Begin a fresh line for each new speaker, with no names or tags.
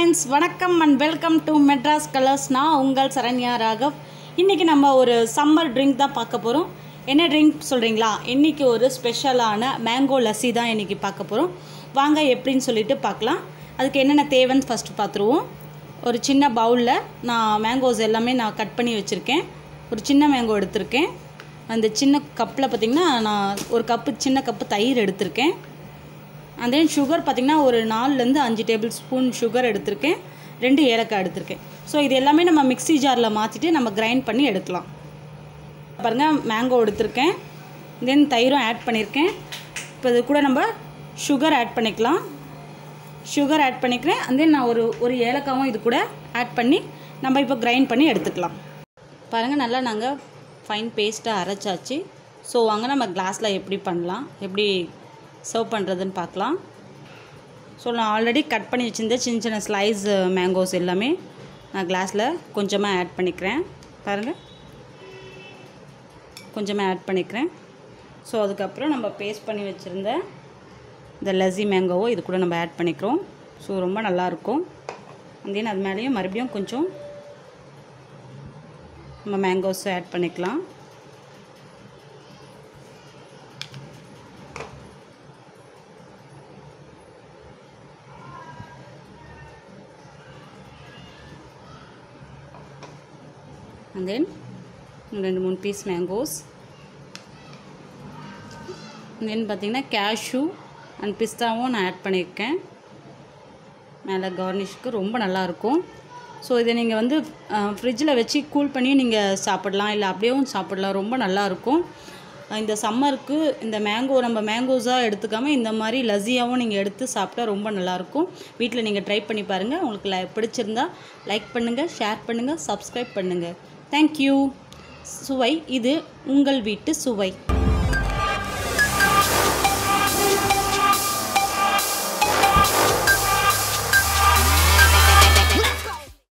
friends வணக்கம் and welcome to Madras colours நான் உங்கள் சரண்யா ராகவ் இன்றைக்கி நம்ம ஒரு சம்மர் ட்ரிங்க் தான் பார்க்க போகிறோம் என்ன ட்ரிங்க் சொல்கிறீங்களா இன்றைக்கி ஒரு ஸ்பெஷலான மேங்கோ லஸ்ஸி தான் இன்றைக்கி பார்க்க போகிறோம் வாங்க எப்படின்னு சொல்லிட்டு பார்க்கலாம் அதுக்கு என்னென்ன தேவைன்னு ஃபஸ்ட்டு பார்த்துருவோம் ஒரு சின்ன பவுலில் நான் மேங்கோஸ் எல்லாமே நான் கட் பண்ணி வச்சுருக்கேன் ஒரு சின்ன மேங்கோ எடுத்திருக்கேன் அந்த சின்ன கப்பில் பார்த்திங்கன்னா நான் ஒரு கப்பு சின்ன கப்பு தயிர் எடுத்திருக்கேன் அண்ட் தென் சுகர் பார்த்திங்கன்னா ஒரு நாலுலேருந்து அஞ்சு டேபிள் ஸ்பூன் சுகர் எடுத்திருக்கேன் ரெண்டு ஏலக்காய் எடுத்திருக்கேன் ஸோ இது எல்லாமே நம்ம மிக்ஸி ஜாரில் மாற்றிட்டு நம்ம கிரைண்ட் பண்ணி எடுக்கலாம் பாருங்கள் மேங்கோ எடுத்திருக்கேன் தென் தயிரும் ஆட் பண்ணியிருக்கேன் இப்போ இது கூட நம்ம சுகர் ஆட் பண்ணிக்கலாம் சுகர் ஆட் பண்ணிக்கிறேன் அண்ட் தென் நான் ஒரு ஒரு ஏலக்காவும் இது கூட ஆட் பண்ணி நம்ம இப்போ கிரைண்ட் பண்ணி எடுத்துக்கலாம் பாருங்கள் நல்லா நாங்கள் ஃபைன் பேஸ்ட்டாக அரைச்சாச்சு ஸோ வாங்க நம்ம கிளாஸில் எப்படி பண்ணலாம் எப்படி சர்வ் பண்ணுறதுன்னு பார்க்கலாம் ஸோ நான் ஆல்ரெடி கட் பண்ணி வச்சுருந்த சின்ன சின்ன ஸ்லைஸ் மேங்கோஸ் எல்லாமே நான் கிளாஸில் கொஞ்சமாக ஆட் பண்ணிக்கிறேன் பாருங்கள் கொஞ்சமாக ஆட் பண்ணிக்கிறேன் ஸோ அதுக்கப்புறம் நம்ம பேஸ்ட் பண்ணி வச்சுருந்த இந்த லஸ்ஸி மேங்கோவோ இது கூட நம்ம ஆட் பண்ணிக்கிறோம் ஸோ ரொம்ப நல்லாயிருக்கும் தென் அது மேலேயும் மறுபடியும் கொஞ்சம் நம்ம மேங்கோஸ் ஆட் பண்ணிக்கலாம் அண்ட் தென் ரெண்டு மூணு பீஸ் மேங்கோஸ் தென் பார்த்திங்கன்னா கேஷ்யூ அண்ட் பிஸ்தாவும் நான் ஆட் பண்ணியிருக்கேன் மேலே கார்னிஷ்க்கு ரொம்ப நல்லாயிருக்கும் ஸோ இதை நீங்கள் வந்து ஃப்ரிட்ஜில் வச்சு கூல் பண்ணி நீங்கள் சாப்பிடலாம் இல்லை அப்படியேவும் சாப்பிடலாம் ரொம்ப நல்லாயிருக்கும் இந்த சம்மருக்கு இந்த மேங்கோ நம்ம மேங்கோஸாக எடுத்துக்காமல் இந்த மாதிரி லஸ்ஸியாகவும் நீங்கள் எடுத்து சாப்பிட்டா ரொம்ப நல்லாயிருக்கும் வீட்டில் நீங்கள் ட்ரை பண்ணி பாருங்கள் உங்களுக்கு லை பிடிச்சிருந்தா லைக் பண்ணுங்கள் ஷேர் பண்ணுங்கள் சப்ஸ்கிரைப் பண்ணுங்கள் தேங்க்யூ சுவை இது உங்கள் வீட்டு சுவை